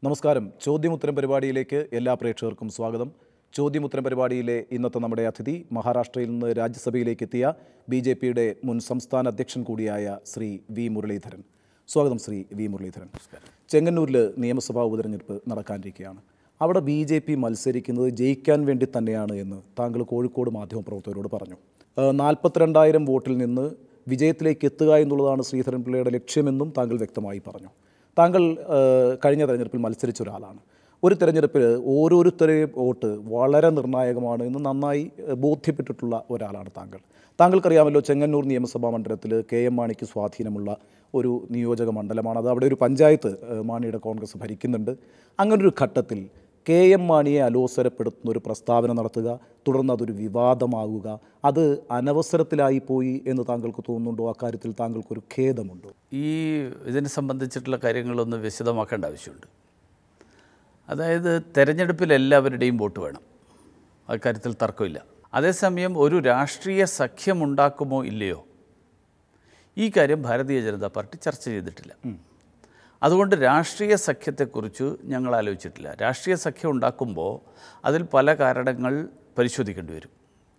നമസ്കാരം ചോദ്യമുത്തരം പരിപാടിയിലേക്ക് എല്ലാ പ്രേക്ഷകർക്കും സ്വാഗതം ചോദ്യമുത്തരം പരിപാടിയിലെ ഇന്നത്തെ നമ്മുടെ അതിഥി മഹാരാഷ്ട്രയിൽ നിന്ന് രാജ്യസഭയിലേക്ക് എത്തിയ ബി ജെ പിയുടെ മുൻ സംസ്ഥാന അധ്യക്ഷൻ കൂടിയായ ശ്രീ വി മുരളീധരൻ സ്വാഗതം ശ്രീ വി മുരളീധരൻ ചെങ്ങന്നൂരിൽ നിയമസഭാ ഉപതെരഞ്ഞെടുപ്പ് നടക്കാനിരിക്കുകയാണ് അവിടെ ബി ജെ പി മത്സരിക്കുന്നത് ജയിക്കാൻ വേണ്ടി തന്നെയാണ് എന്ന് താങ്കൾ കോഴിക്കോട് മാധ്യമപ്രവർത്തകരോട് പറഞ്ഞു ഏഹ് നാൽപ്പത്തിരണ്ടായിരം വോട്ടിൽ നിന്ന് വിജയത്തിലേക്ക് എത്തുക എന്നുള്ളതാണ് ശ്രീധരൻ പിള്ളയുടെ ലക്ഷ്യമെന്നും താങ്കൾ വ്യക്തമായി പറഞ്ഞു താങ്കൾ ഏഹ്, കഴിഞ്ഞ തെരഞ്ഞെടുപ്പിൽ മത്സരിച്ച ഒരാളാണ് ഒരു തെരഞ്ഞെടുപ്പിൽ ഓരോരുത്തരെയും വോട്ട് വളരെ നിർണായകമാണ് എന്ന് നന്നായി ഏഹ്, ബോധ്യപ്പെട്ടിട്ടുള്ള ഒരാളാണ് താങ്കൾ താങ്കൾക്കറിയാമല്ലോ ചെങ്ങന്നൂർ നിയമസഭാ മണ്ഡലത്തിൽ കെ എം മാണിക്ക് സ്വാധീനമുള്ള ഒരു നിയോജക മണ്ഡലമാണ് അത് അവിടെ ഒരു പഞ്ചായത്ത് ഏഹ്, മാണിയുടെ കോൺഗ്രസ് ഭരിക്കുന്നുണ്ട് അങ്ങനൊരു ഘട്ടത്തിൽ കെ എം മാണിയെ അലോസരപ്പെടുത്തുന്ന ഒരു പ്രസ്താവന നടത്തുക തുടർന്ന് അതൊരു വിവാദമാകുക അത് അനവസരത്തിലായി പോയി എന്ന് താങ്കൾക്ക് തോന്നുന്നുണ്ടോ അക്കാര്യത്തിൽ താങ്കൾക്കൊരു ഖേദമുണ്ടോ ഈ ഇതിനെ സംബന്ധിച്ചിട്ടുള്ള കാര്യങ്ങളൊന്ന് വിശദമാക്കേണ്ട ആവശ്യമുണ്ട് അതായത് തെരഞ്ഞെടുപ്പിൽ എല്ലാവരുടെയും വോട്ട് വേണം അക്കാര്യത്തിൽ തർക്കമില്ല അതേസമയം ഒരു രാഷ്ട്രീയ സഖ്യമുണ്ടാക്കുമോ ഇല്ലയോ ഈ കാര്യം ഭാരതീയ ജനതാ പാർട്ടി ചർച്ച ചെയ്തിട്ടില്ല അതുകൊണ്ട് രാഷ്ട്രീയ സഖ്യത്തെക്കുറിച്ച് ഞങ്ങൾ ആലോചിച്ചിട്ടില്ല രാഷ്ട്രീയ സഖ്യം ഉണ്ടാക്കുമ്പോൾ അതിൽ പല കാരണങ്ങൾ പരിശോധിക്കേണ്ടി വരും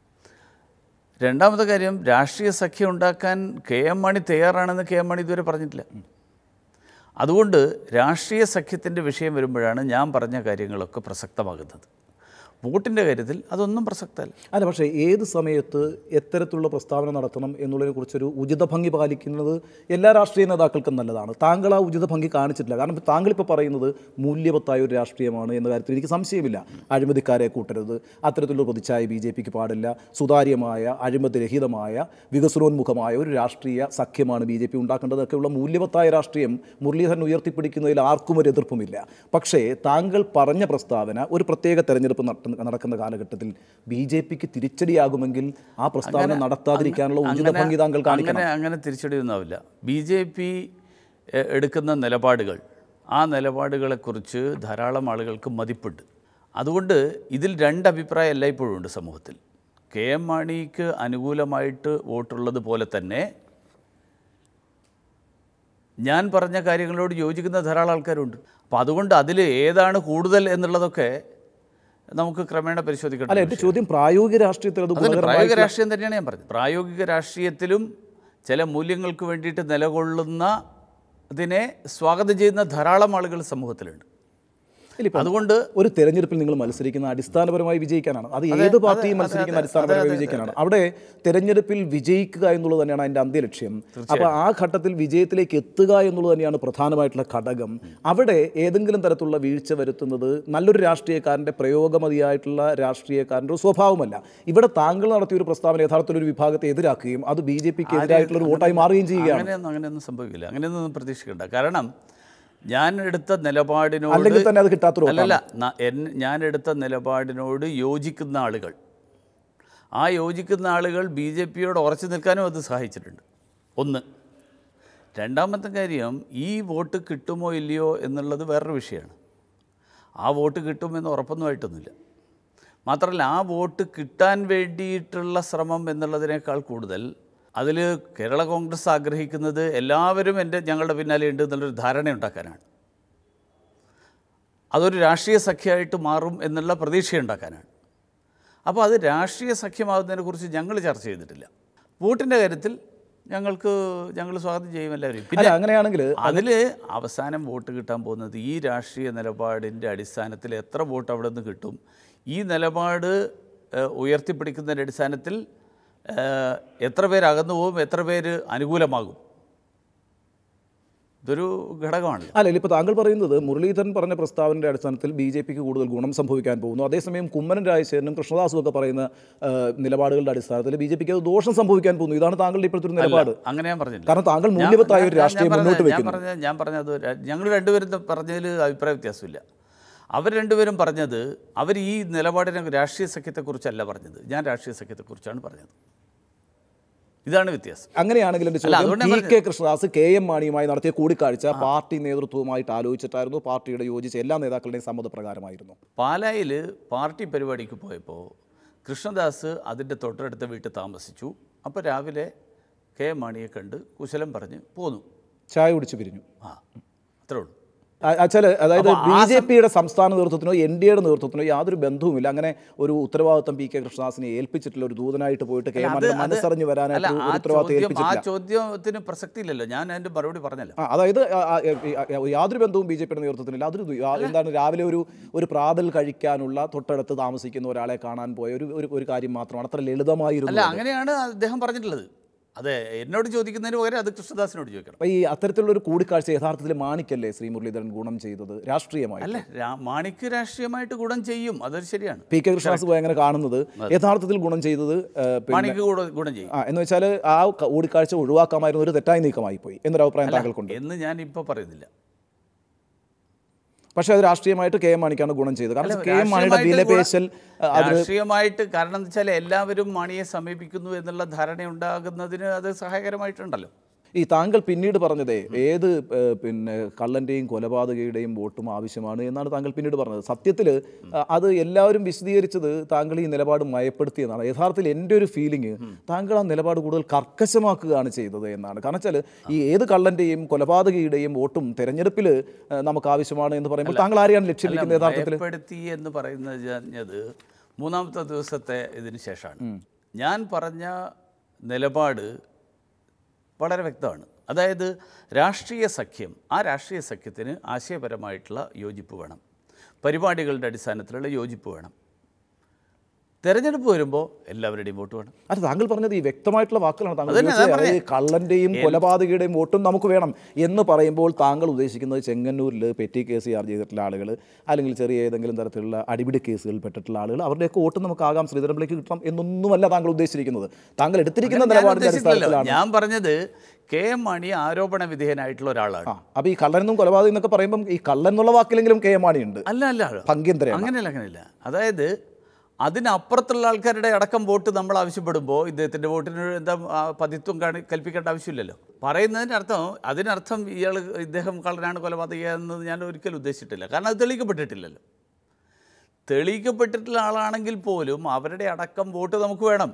രണ്ടാമത്തെ കാര്യം രാഷ്ട്രീയ സഖ്യം ഉണ്ടാക്കാൻ കെ എം മാണി തയ്യാറാണെന്ന് കെ എം മാണി ഇതുവരെ പറഞ്ഞിട്ടില്ല അതുകൊണ്ട് രാഷ്ട്രീയ സഖ്യത്തിൻ്റെ വിഷയം വരുമ്പോഴാണ് ഞാൻ പറഞ്ഞ കാര്യങ്ങളൊക്കെ പ്രസക്തമാകുന്നത് വോട്ടിൻ്റെ കാര്യത്തിൽ അതൊന്നും പ്രസക്തമല്ല അല്ല പക്ഷേ ഏത് സമയത്ത് എത്തരത്തിലുള്ള പ്രസ്താവന നടത്തണം എന്നുള്ളതിനെക്കുറിച്ചൊരു ഉചിത ഭംഗി പാലിക്കുന്നത് എല്ലാ രാഷ്ട്രീയ നേതാക്കൾക്കും നല്ലതാണ് താങ്കൾ ആ ഉചിത ഭംഗി കാണിച്ചിട്ടില്ല കാരണം ഇപ്പോൾ താങ്കളിപ്പോൾ പറയുന്നത് മൂല്യവത്തായ ഒരു രാഷ്ട്രീയമാണ് എന്ന കാര്യത്തിൽ എനിക്ക് സംശയമില്ല അഴിമതിക്കാരെ കൂട്ടരുത് അത്തരത്തിലുള്ള പ്രതിച്ഛായ ബി ജെ പിക്ക് പാടില്ല സുതാര്യമായ അഴിമതിരഹിതമായ വികസനോന്മുഖമായ ഒരു രാഷ്ട്രീയ സഖ്യമാണ് ബി ജെ പി ഉണ്ടാക്കേണ്ടതൊക്കെയുള്ള മൂല്യവത്തായ രാഷ്ട്രീയം മുരളീധരൻ ഉയർത്തിപ്പിടിക്കുന്നതിൽ ആർക്കും ഒരു എതിർപ്പുമില്ല പക്ഷേ താങ്കൾ പറഞ്ഞ പ്രസ്താവന ഒരു പ്രത്യേക തെരഞ്ഞെടുപ്പ് നടത്തുന്ന- നടക്കുന്ന കാലഘട്ടത്തിൽ ബി ജെ പിക്ക് തിരിച്ചടിയാകുമെങ്കിൽ ആ പ്രസ്താവന നടത്താതിരിക്കാനുള്ള ഉചിത ഭംഗി താങ്കൾ കാണിക്കണം അങ്ങനെ അങ്ങനെ തിരിച്ചടിയൊന്നാവില്ല ബി ജെ പി എടുക്കുന്ന നിലപാടുകൾ ആ നിലപാടുകളെക്കുറിച്ച് ധാരാളം ആളുകൾക്ക് മതിപ്പുണ്ട് അതുകൊണ്ട് ഇതിൽ രണ്ട് അഭിപ്രായം എല്ലായ്പ്പോഴും ഉണ്ട് സമൂഹത്തിൽ കെ എം മാണിക്ക് അനുകൂലമായിട്ട് വോട്ടുള്ളത് പോലെ തന്നെ ഞാൻ പറഞ്ഞ കാര്യങ്ങളോട് യോജിക്കുന്ന ധാരാളം ആൾക്കാരുണ്ട് അപ്പോൾ അതുകൊണ്ട് അതിൽ ഏതാണ് കൂടുതൽ എന്നുള്ളതൊക്കെ നമുക്ക് ക്രമേണ പരിശോധിക്കണം അല്ല എൻ്റെ ചോദ്യം പ്രായോഗിക രാഷ്ട്രീയത്തിൽ അത് അതിന് ഗുണകരമായി പ്രായോഗിക രാഷ്ട്രീയം തന്നെയാണ് ഞാൻ പറഞ്ഞത് പ്രായോഗിക രാഷ്ട്രീയത്തിലും ചില മൂല്യങ്ങൾക്ക് വേണ്ടിയിട്ട് നിലകൊള്ളുന്ന ഇതിനെ സ്വാഗതം ചെയ്യുന്ന ധാരാളം ആളുകൾ സമൂഹത്തിലുണ്ട് ഇല്ല, ഇപ്പം അതുകൊണ്ട് ഒരു തെരഞ്ഞെടുപ്പിൽ നിങ്ങൾ മത്സരിക്കുന്ന അടിസ്ഥാനപരമായി വിജയിക്കാനാണ് അത് ഏത് പാർട്ടിയും മത്സരിക്കുന്ന അടിസ്ഥാനപരമായി വിജയിക്കാനാണ് അവിടെ തെരഞ്ഞെടുപ്പിൽ വിജയിക്കുക എന്നുള്ളത് തന്നെയാണ് അതിൻ്റെ അന്ത്യ ലക്ഷ്യം അപ്പോൾ ആ ഘട്ടത്തിൽ വിജയത്തിലേക്ക് എത്തുക എന്നുള്ളത് തന്നെയാണ് പ്രധാനമായിട്ടുള്ള ഘടകം അവിടെ ഏതെങ്കിലും തരത്തിലുള്ള വീഴ്ച വരുത്തുന്നത് നല്ലൊരു രാഷ്ട്രീയക്കാരൻ്റെ പ്രയോഗമതിയായിട്ടുള്ള രാഷ്ട്രീയക്കാരൻ്റെ ഒരു സ്വഭാവമല്ല ഇവിടെ താങ്കൾ നടത്തിയ ഒരു പ്രസ്താവന യഥാർത്ഥത്തിൽ ഒരു വിഭാഗത്തെ എതിരാക്കുകയും അത് ബി ജെ പിക്ക് എതിരായിട്ടുള്ള ഒരു വോട്ടായി മാറുകയും ചെയ്യുകയാണ് അങ്ങനെയൊന്നും അങ്ങനെയൊന്നും സംഭവിക്കില്ല അങ്ങനെയൊന്നും പ്രതീക്ഷിക്കണ്ട കാരണം ഞാൻ എടുത്ത നിലപാടിനോട് അല്ലെങ്കിൽ തന്നെ അത് കിട്ടാത്തൊരു അല്ലല്ല ന- എൻ- ഞാൻ എടുത്ത നിലപാടിനോട് യോജിക്കുന്ന ആളുകൾ ആ യോജിക്കുന്ന ആളുകൾ ബി ജെ പിയോട് ഉറച്ചു നിൽക്കാനും അത് സഹായിച്ചിട്ടുണ്ട് ഒന്ന് രണ്ടാമത്തെ കാര്യം ഈ വോട്ട് കിട്ടുമോ ഇല്ലയോ എന്നുള്ളത് വേറൊരു വിഷയമാണ് ആ വോട്ട് കിട്ടുമെന്ന് ഉറപ്പൊന്നുമായിട്ടൊന്നുമില്ല മാത്രമല്ല ആ വോട്ട് കിട്ടാൻ വേണ്ടിയിട്ടുള്ള ശ്രമം എന്നുള്ളതിനേക്കാൾ കൂടുതൽ അതിൽ കേരള കോൺഗ്രസ് ആഗ്രഹിക്കുന്നത് എല്ലാവരും എൻ്റെ ഞങ്ങളുടെ പിന്നാലെ ഉണ്ട് എന്നുള്ളൊരു ധാരണ ഉണ്ടാക്കാനാണ് അതൊരു രാഷ്ട്രീയ സഖ്യമായിട്ട് മാറും എന്നുള്ള പ്രതീക്ഷയുണ്ടാക്കാനാണ് അപ്പോൾ അത് രാഷ്ട്രീയ സഖ്യമാകുന്നതിനെക്കുറിച്ച് ഞങ്ങൾ ചർച്ച ചെയ്തിട്ടില്ല വോട്ടിൻ്റെ കാര്യത്തിൽ ഞങ്ങൾക്ക് ഞങ്ങൾ സ്വാഗതം ചെയ്യും എല്ലാവരും പിന്നെ അല്ല അങ്ങനെയാണെങ്കിൽ അതിൽ അവസാനം വോട്ട് കിട്ടാൻ പോകുന്നത് ഈ രാഷ്ട്രീയ നിലപാടിൻ്റെ അടിസ്ഥാനത്തിൽ എത്ര വോട്ട് അവിടെ നിന്ന് കിട്ടും ഈ നിലപാട് ഏഹ്, ഉയർത്തിപ്പിടിക്കുന്നതിൻ്റെ അടിസ്ഥാനത്തിൽ ഏഹ്, എത്ര പേര് അകന്നു പോകും എത്ര പേര് അനുകൂലമാകും ഇതൊരു ഘടകമാണല്ലോ അല്ല ഇപ്പോൾ താങ്കൾ പറയുന്നത് മുരളീധരൻ പറഞ്ഞ പ്രസ്താവനയുടെ അടിസ്ഥാനത്തിൽ ബി ജെ പിക്ക് കൂടുതൽ ഗുണം സംഭവിക്കാൻ പോകുന്നു അതേസമയം കുമ്മനം രാജശേഖരനും കൃഷ്ണദാസും ഒക്കെ പറയുന്ന ആ, നിലപാടുകളുടെ അടിസ്ഥാനത്തിൽ ബി ജെ പിക്ക് അത് ദോഷം സംഭവിക്കാൻ പോകുന്നു ഇതാണ് താങ്കളുടെ ഇപ്പോഴത്തെ ഒരു നിലപാട് അങ്ങനെ ഞാൻ പറഞ്ഞില്ല കാരണം താങ്കൾ ഞാൻ- മൂല്യവത്തായ ഒരു ഞാൻ- രാഷ്ട്രീയം ഞാൻ മുന്നോട്ട് പറഞ്ഞ- ഞാൻ വെക്കുന്നു പറഞ്ഞ ഞാൻ പറഞ്ഞത് ര- ഞങ്ങൾ രണ്ടുപേരും ത- പറഞ്ഞതിൽ അഭിപ്രായ വ്യത്യാസമില്ല അവർ രണ്ടുപേരും പറഞ്ഞത് അവർ ഈ നിലപാടിനെ രാഷ്ട്രീയ സഖ്യത്തെക്കുറിച്ചല്ല പറഞ്ഞത് ഞാൻ രാഷ്ട്രീയ സഖ്യത്തെക്കുറിച്ചാണ് പറഞ്ഞത് ഇതാണ് വ്യത്യാസം അങ്ങനെയാണെങ്കിൽ എൻ്റെ അല്ല, ചോദ്യം അതുകൊണ്ടാ P K Krishnadas K M മാണിയുമായി നടത്തിയ കൂടിക്കാഴ്ച പാർട്ടി നേതൃത്വവുമായിട്ട് ആലോചിച്ചിട്ടായിരുന്നു പാർട്ടിയുടെ യോജിച്ച എല്ലാ നേതാക്കളുടെയും സമ്മതപ്രകാരമായിരുന്നു പാലായിൽ പാർട്ടി പരിപാടിക്ക് പോയപ്പോൾ കൃഷ്ണദാസ് അതിൻ്റെ തൊട്ടടുത്ത വീട്ടിൽ താമസിച്ചു അപ്പോൾ രാവിലെ കെ എം മാണിയെ കണ്ട് കുശലം പറഞ്ഞ് പോന്നു ചായ കുടിച്ച് പിരിഞ്ഞു ആ അത്രേ ഉള്ളൂ അച്ഛാൽ അതായത് അപ്പൊ ബി ആ ജെ പിയുടെ സംസ്ഥാന നേതൃത്വത്തിനോ എൻ ഡി എയുടെ നേതൃത്വത്തിനോ യാതൊരു ബന്ധവുമില്ല അങ്ങനെ ഒരു ഉത്തരവാദിത്വം പി കെ കൃഷ്ണദാസിനെ ഏൽപ്പിച്ചിട്ടില്ല ഒരു ദൂതനായിട്ട് പോയിട്ട് കെ അത് മാണിയുടെ അത് മനസ്സറിഞ്ഞ് അല്ല വരാനായിട്ട് ആ ഒരു ഉത്തരവാദിത്വം ചോദ്യം ആ ഏൽപ്പിച്ചിട്ടില്ല ചോദ്യത്തിന് പ്രസക്തി ഇല്ലല്ലോ ഞാൻ അതിന്റെ മറുപടി പറഞ്ഞല്ലോ ആ, അതായത് ആ, ആ, ഈ, ആ, യാതൊരു ബന്ധവും ബി ജെ പിയുടെ നേതൃത്വത്തിനില്ല അതൊരു ദു- ആ, എന്താണ് രാവിലെ ഒരു ഒരു പ്രാതൽ കഴിക്കാനുള്ള തൊട്ടടുത്ത് താമസിക്കുന്ന ഒരാളെ കാണാൻ പോയ ഒരു ഒരു- ഒരു കാര്യം മാത്രമാണ് അത്ര ലളിതമായിരുന്നു അല്ല അത്. അങ്ങനെയാണ് അദ്ദേഹം പറഞ്ഞിട്ടുള്ളത് അതെ എന്നോട് ചോദിക്കുന്നതിന് പകരം അത് കൃഷ്ണദാസിനോട് ചോദിക്കണം അപ്പൊ ഈ അത്തരത്തിലുള്ള ഒരു കൂടിക്കാഴ്ച യഥാർത്ഥത്തിൽ മാണിക്കല്ലേ ശ്രീ മുരളീധരൻ ഗുണം ചെയ്തത് രാഷ്ട്രീയമായി അല്ല രാ- മാണിക്ക് രാഷ്ട്രീയമായിട്ട് ഗുണം ചെയ്യും അതൊരു ശരിയാണ് പി കെ കൃഷ്ണദാസ് പോയി അങ്ങനെ കാണുന്നത് യഥാർത്ഥത്തിൽ ഗുണം ചെയ്തത് ആ, പിന്നെ മാണിക്ക് ഗുണം ഗുണം ചെയ്യും ആ എന്ന് വെച്ചാൽ ആ ക- കൂടിക്കാഴ്ച ഒഴിവാക്കാമായിരുന്ന ഒരു തെറ്റായ നീക്കമായി പോയി എന്നൊരു അഭിപ്രായം താങ്കൾക്കുണ്ട് എന്ന് ഞാൻ ഇപ്പോൾ പറയുന്നില്ല പക്ഷേ അത് രാഷ്ട്രീയമായിട്ട് കെ എം മാണിക്കാണ് ഗുണം ചെയ്തത് കാരണം കെ എം മാണിയുടെ രാഷ്ട്രീയമായിട്ട് വിലപേശൽ ഗുണം- അതിന് രാഷ്ട്രീയമായിട്ട് കാരണം എന്താ വെച്ചാൽ എല്ലാവരും മാണിയെ സമീപിക്കുന്നു എന്നുള്ള ധാരണ ഉണ്ടാകുന്നതിന് അത് സഹായകരമായിട്ടുണ്ടല്ലോ ഈ താങ്കൾ പിന്നീട് പറഞ്ഞതേ ഏത് ഏഹ്, പിന്നെ കള്ളന്റെയും കൊലപാതകയുടെയും വോട്ടും ആവശ്യമാണ് എന്നാണ് താങ്കൾ പിന്നീട് പറഞ്ഞത് സത്യത്തിൽ അത് എല്ലാവരും വിശദീകരിച്ചത് താങ്കൾ ഈ നിലപാട് മയപ്പെടുത്തിയെന്നാണ് യഥാർത്ഥത്തിൽ എൻ്റെ ഒരു ഫീലിംഗ് താങ്കൾ ആ നിലപാട് കൂടുതൽ കർക്കശമാക്കുകയാണ് ചെയ്തത് എന്നാണ് കാരണം വെച്ചാൽ ഈ ഏത് കള്ളന്റെയും കൊലപാതകയുടെയും വോട്ടും തെരഞ്ഞെടുപ്പിൽ നമുക്ക് ആവശ്യമാണ് എന്ന് പറയുമ്പോൾ താങ്കൾ ആരെയാണ് ലക്ഷ്യം വെക്കുന്നത് യഥാർത്ഥത്തിൽ ഭയപ്പെടുത്തി എന്ന് പറയുന്നത് പറഞ്ഞത് മൂന്നാമത്തെ ദിവസത്തെ ഇതിന് ശേഷമാണ് ഞാൻ പറഞ്ഞ നിലപാട് വളരെ വ്യക്തമാണ് അതായത് രാഷ്ട്രീയ സഖ്യം ആ രാഷ്ട്രീയ സഖ്യത്തിന് ആശയപരമായിട്ടുള്ള യോജിപ്പ് വേണം പരിപാടികളുടെ അടിസ്ഥാനത്തിലുള്ള യോജിപ്പ് വേണം തെരഞ്ഞെടുപ്പ് വരുമ്പോൾ എല്ലാവരുടെയും വോട്ട് വേണം അല്ല താങ്കൾ പറഞ്ഞത് ഈ വ്യക്തമായിട്ടുള്ള വാക്കുകളാണ് താങ്കൾ അതന്നെ, ഉപയോഗിച്ചത്. അതാ പറഞ്ഞേ. അതായത് കള്ളന്റെയും കൊലപാതകയുടെയും വോട്ടും നമുക്ക് വേണം എന്ന് പറയുമ്പോൾ താങ്കൾ ഉദ്ദേശിക്കുന്നത് ചെങ്ങന്നൂരിൽ പെറ്റി കേസ് ചാർജ് ചെയ്തിട്ടുള്ള ആളുകൾ അല്ലെങ്കിൽ ചെറിയ ഏതെങ്കിലും തരത്തിലുള്ള അടിപിടി കേസുകളിൽ പെട്ടിട്ടുള്ള ആളുകൾ അവരുടെയൊക്കെ വോട്ട് നമുക്ക് ആകാം ശ്രീധരനിലേക്ക് കിട്ടണം എന്നൊന്നുമല്ല താങ്കൾ ഉദ്ദേശിച്ചിരിക്കുന്നത് താങ്കൾ എടുത്തിരിക്കുന്ന ഞാൻ നിലപാടിന്റെ ഉദ്ദേശിച്ചിട്ടില്ലല്ലോ. അടിസ്ഥാനത്തിലാണ് ഞാൻ പറഞ്ഞത് കെ എം മാണി ആരോപണ വിധേയനായിട്ടുള്ള ഒരാളാണ് ആ അപ്പൊ ഈ കള്ളനെന്നും കൊലപാതകം എന്നൊക്കെ പറയുമ്പോൾ ഈ കള്ളൻ എന്നുള്ള വാക്കിലെങ്കിലും കെ എം മാണി ഉണ്ട് അല്ല അല്ല പങ്കെന്തരയാണ് അങ്ങനെയല്ല അങ്ങനെയല്ല അതായത് അതിനപ്പുറത്തുള്ള ആൾക്കാരുടെ അടക്കം വോട്ട് നമ്മൾ ആവശ്യപ്പെടുമ്പോൾ ഇദ്ദേഹത്തിൻ്റെ വോട്ടിന് എന്താ ആ, പതിത്വം കാണി കൽപ്പിക്കേണ്ട ആവശ്യമില്ലല്ലോ പറയുന്നതിൻ്റെ അർത്ഥം അതിനർത്ഥം ഇയാൾ ഇദ്ദേഹം കള്ളനാണ് കൊലപാതക എന്നത് ഞാൻ ഒരിക്കലും ഉദ്ദേശിച്ചിട്ടില്ല കാരണം അത് തെളിയിക്കപ്പെട്ടിട്ടില്ലല്ലോ തെളിയിക്കപ്പെട്ടിട്ടുള്ള ആളാണെങ്കിൽ പോലും അവരുടെ അടക്കം വോട്ട് നമുക്ക് വേണം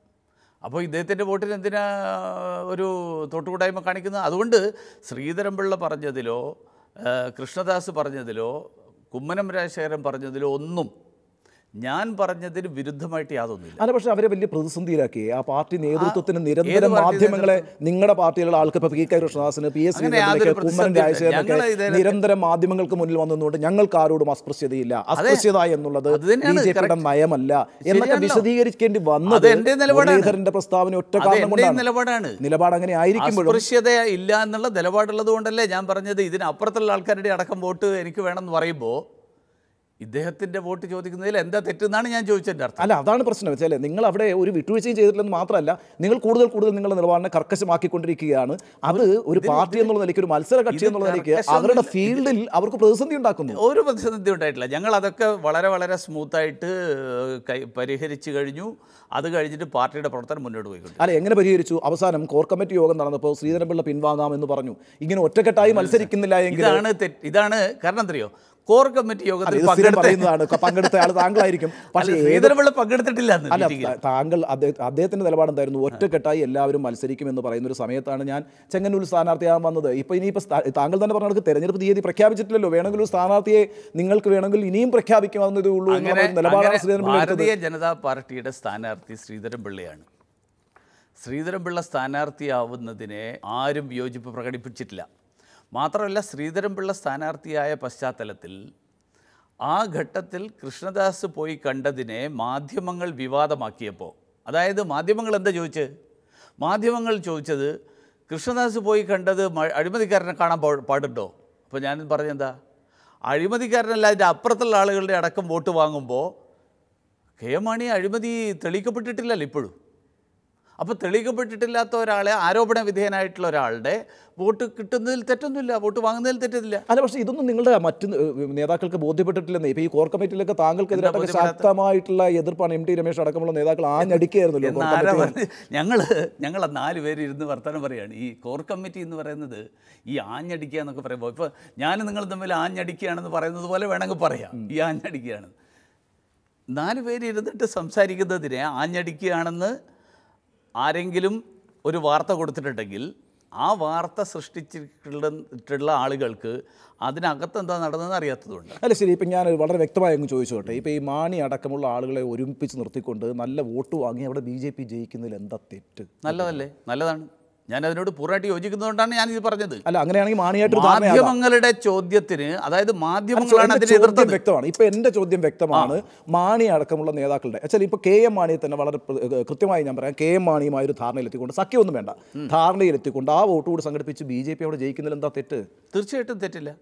അപ്പോൾ ഇദ്ദേഹത്തിൻ്റെ വോട്ടിന് എന്തിനാ ഒരു തൊട്ടുകൂടായ്മ കാണിക്കുന്നത് അതുകൊണ്ട് ശ്രീധരൻപിള്ള പറഞ്ഞതിലോ ആ, കൃഷ്ണദാസ് പറഞ്ഞതിലോ കുമ്മനം രാജശേഖരൻ പറഞ്ഞതിലോ ഒന്നും ഞാൻ പറഞ്ഞതിന് വിരുദ്ധമായിട്ട് യാതൊന്നുമില്ല അല്ല പക്ഷെ അവരെ വലിയ പ്രതിസന്ധിയിലാക്കി ആ പാർട്ടി നേതൃത്വത്തിന് ഏത് നിരന്തരം പാർട്ടി മാധ്യമങ്ങളെ നിങ്ങളുടെ പാർട്ടിയിലുള്ള ആൾക്ക് ഇപ്പൊ പി കെ കൃഷ്ണദാസിന് പി എസ് അങ്ങനെ യാതൊരു കുമ്മനം പ്രതിസന്ധിയില്ല. രാജശേഖരനൊക്കെ ഞങ്ങളെ ഇതിനകത്ത് നിരന്തരം മാധ്യമങ്ങൾക്ക് മുന്നിൽ വന്നുകൊണ്ട് ഞങ്ങൾക്ക് ആരോടും അസ്പൃശ്യതയില്ല അസ്പൃശ്യത എന്നുള്ളത് അത് തന്നെയാണ് ബി ജെ പിയുടെ correct. നയമല്ല എന്നൊക്കെ ശരിയാണല്ലോ. വിശദീകരിക്കേണ്ടി വന്നത് അത് എൻ്റെ നിലപാടാണ്. മുരളീധരന്റെ പ്രസ്താവന ഒറ്റ അത് കാരണം എൻ്റെ കൊണ്ടാണ് നിലപാടാണ് നിലപാട് അങ്ങനെ ആയിരിക്കുമ്പോഴും അസ്പൃശ്യത ഇല്ല എന്നുള്ള നിലപാടുള്ളത് കൊണ്ടല്ലേ ഞാൻ പറഞ്ഞത് ഇതിനപ്പുറത്തുള്ള ആൾക്കാരുടെ അടക്കം വോട്ട് എനിക്ക് വേണമെന്ന് പറയുമ്പോൾ ഇദ്ദേഹത്തിൻ്റെ വോട്ട് ചോദിക്കുന്നതിൽ എന്താ തെറ്റെന്നാണ് ഞാൻ ചോദിച്ചതിൻ്റെ അർത്ഥം അല്ല അതാണ് പ്രശ്നം വെച്ചാൽ നിങ്ങൾ അവിടെ ഒരു വിട്ടുവീഴ്ചയും ചെയ്തിട്ടില്ലെന്ന് മാത്രമല്ല നിങ്ങൾ കൂടുതൽ കൂടുതൽ നിങ്ങളുടെ നിലപാടിനെ കർക്കശമാക്കിക്കൊണ്ടിരിക്കുകയാണ് അത് ഒരു പാർട്ടി എന്നുള്ള നിലയ്ക്ക് ഒരു മത്സര കക്ഷി എന്നുള്ള നിലയ്ക്ക് അവരുടെ ഫീൽഡിൽ അവർക്ക് പ്രതിസന്ധി ഉണ്ടാക്കുന്നു ഒരു പ്രതിസന്ധി ഉണ്ടായിട്ടില്ല ഞങ്ങൾ അതൊക്കെ വളരെ വളരെ സ്മൂത്തായിട്ട് കൈ പരിഹരിച്ചു കഴിഞ്ഞു അത് കഴിഞ്ഞിട്ട് പാർട്ടിയുടെ പ്രവർത്തനം മുന്നോട്ട് പോയിക്കൊണ്ട് അല്ല എങ്ങനെ പരിഹരിച്ചു അവസാനം കോർ കമ്മിറ്റി യോഗം നടന്നപ്പോൾ ശ്രീധരൻപിള്ള പിൻവാങ്ങാം എന്ന് പറഞ്ഞു ഇങ്ങനെ ഒറ്റക്കെട്ടായി മത്സരിക്കുന്നില്ല എങ്കിൽ ഇതാണ് തെറ്റ് ഇതാണ് കാരണം എന്തറിയോ കോർ കമ്മിറ്റി അല്ല, യോഗത്തിൽ ഇത് സ്ഥിരം പങ്കെടുത്ത പറയുന്നതാണ് ക- പങ്കെടുത്ത ആൾ താങ്കളായിരിക്കും പക്ഷേ ഏത് ശ്രീധരൻപിള്ള പങ്കെടുത്തിട്ടില്ല അന്ന് അല്ല മീറ്റിംഗിൽ. ത- താങ്കൾ അദ്ദേഹ- അദ്ദേഹത്തിന്റെ നിലപാട് എന്തായിരുന്നു ഒറ്റക്കെട്ടായി എല്ലാവരും മത്സരിക്കുമെന്ന് പറയുന്ന ഒരു സമയത്താണ് ഞാൻ ചെങ്ങന്നൂർ സ്ഥാനാർത്ഥിയാകാൻ വന്നത് ഇപ്പൊ ഇനിയിപ്പോൾ താങ്കൾ തന്നെ പറഞ്ഞ കണക്ക് തെരഞ്ഞെടുപ്പ് തീയതി പ്രഖ്യാപിച്ചിട്ടില്ലല്ലോ വേണമെങ്കിൽ ഒരു സ്ഥാനാർത്ഥിയെ നിങ്ങൾക്ക് വേണമെങ്കിൽ ഇനിയും പ്രഖ്യാപിക്കാവുന്നതേ ഉള്ളൂ എന്നുള്ള അങ്ങനെ ഒരു നിലപാടാണ് അങ്ങനെ ശ്രീധരൻപിള്ള എടുത്തത് ഭാരതീയ ജനതാ പാർട്ടിയുടെ സ്ഥാനാർത്ഥി ശ്രീധരൻപിള്ളയാണ് ശ്രീധരൻപിള്ള സ്ഥാനാർത്ഥിയാവുന്നതിനെ ആരും വിയോജിപ്പ് പ്രകടിപ്പിച്ചിട്ടില്ല മാത്രമല്ല ശ്രീധരൻപിള്ള സ്ഥാനാർത്ഥിയായ പശ്ചാത്തലത്തിൽ ആ ഘട്ടത്തിൽ കൃഷ്ണദാസ് പോയി കണ്ടതിനെ മാധ്യമങ്ങൾ വിവാദമാക്കിയപ്പോൾ അതായത് മാധ്യമങ്ങൾ എന്താ ചോദിച്ചത് മാധ്യമങ്ങൾ ചോദിച്ചത് കൃഷ്ണദാസ് പോയി കണ്ടത് മ- അഴിമതിക്കാരനെ കാണാൻ പാ- പാടുണ്ടോ അപ്പോൾ ഞാൻ പറഞ്ഞെന്താ അഴിമതിക്കാരനല്ല അതിൻ്റെ അപ്പുറത്തുള്ള ആളുകളുടെ അടക്കം വോട്ട് വാങ്ങുമ്പോൾ കെ എം മാണി അഴിമതി തെളിയിക്കപ്പെട്ടിട്ടില്ലല്ലോ ഇപ്പോഴും അപ്പോൾ തെളിയിക്കപ്പെട്ടിട്ടില്ലാത്ത ഒരാളെ ആരോപണ വിധേയനായിട്ടുള്ള ഒരാളുടെ വോട്ട് കിട്ടുന്നതിൽ തെറ്റൊന്നുമില്ല വോട്ട് വാങ്ങുന്നതിൽ തെറ്റൊന്നുമില്ല അല്ല പക്ഷേ ഇതൊന്നും നിങ്ങളുടെ മറ്റ് ഏഹ്, നേതാക്കൾക്ക് ബോധ്യപ്പെട്ടിട്ടില്ലെന്നേ ഇപ്പൊ ഈ കോർ കമ്മിറ്റിയിലൊക്കെ താങ്കൾക്കെതിരായിട്ടൊക്കെ ബോധ്യപ്പെടാത്ത? ശക്തമായിട്ടുള്ള എതിർപ്പാണ് എം ടി രമേശ് അടക്കമുള്ള നേതാക്കൾ ആഞ്ഞടിക്കുകയായിരുന്നല്ലോ കോർ എന്നാരാ കമ്മിറ്റി പറഞ്ഞത് ഞങ്ങൾ ഞങ്ങൾ നാല് പേര് ഇരുന്ന് വർത്തമാനം പറയുകയാണ് ഈ കോർ കമ്മിറ്റി എന്ന് പറയുന്നത് ഈ ആഞ്ഞടിക്കുക എന്നൊക്കെ പറയുമ്പോൾ ഇപ്പോൾ ഞാൻ നിങ്ങൾ തമ്മിൽ ആഞ്ഞടിക്കുകയാണെന്ന് പറയുന്നത് പോലെ വേണമെങ്കിൽ പറയാം ഈ ആഞ്ഞടിക്കുകയാണ് നാല് പേര് ഇരുന്നിട്ട് സംസാരിക്കുന്നതിനെ ആഞ്ഞടിക്കുകയാണെന്ന് ആരെങ്കിലും ഒരു വാർത്ത കൊടുത്തിട്ടുണ്ടെങ്കിൽ ആ വാർത്ത സൃഷ്ടിച്ചിട്ടുള്ള ആളുകൾക്ക് അതിനകത്ത് എന്താ നടന്നതെന്ന് അറിയാത്തതുകൊണ്ട് അല്ല ശരി ഇപ്പം ഞാൻ വളരെ വ്യക്തമായി അങ്ങ് ചോദിച്ചോട്ടെ ഇപ്പോൾ ഈ മാണി അടക്കമുള്ള ആളുകളെ ഒരുമിപ്പിച്ച് നിർത്തിക്കൊണ്ട് നല്ല വോട്ട് വാങ്ങി അവിടെ ബി ജെ പി ജയിക്കുന്നതിൽ എന്താ തെറ്റ് നല്ലതല്ലേ നല്ലതാണ് ഞാൻ അതിനോട് പൂർണ്ണമായിട്ട് യോജിക്കുന്നതുകൊണ്ടാണ് ഞാൻ ഇത് പറഞ്ഞത് അല്ല അങ്ങനെയാണെങ്കിൽ മാണിയായിട്ടൊരു ധാരണയാകാം മാധ്യമങ്ങളുടെ ചോദ്യത്തിന് അതായത് മാധ്യമങ്ങളാണ് എന്റെ അതിനെ ചോദ്യം എതിർത്തത് വ്യക്തമാണ് ഇപ്പൊ എന്റെ ചോദ്യം വ്യക്തമാണ് മാണി അടക്കമുള്ള നേതാക്കളുടെ വെച്ചാൽ ഇപ്പൊ കെ എം മാണിയെ തന്നെ വളരെ പ്ര- ഏഹ് കൃത്യമായി ഞാൻ പറയാം കെ എം മാണിയുമായ ഒരു ധാരണയിലെത്തിക്കൊണ്ട് സഖ്യമൊന്നും വേണ്ട ധാരണയിലെത്തിക്കൊണ്ട് ആ വോട്ട് കൂടി സംഘടിപ്പിച്ച് ബി ജെ പി അവിടെ ജയിക്കുന്നതിൽ എന്താ തെറ്റ് തീർച്ചയായിട്ടും തെറ്റില്ല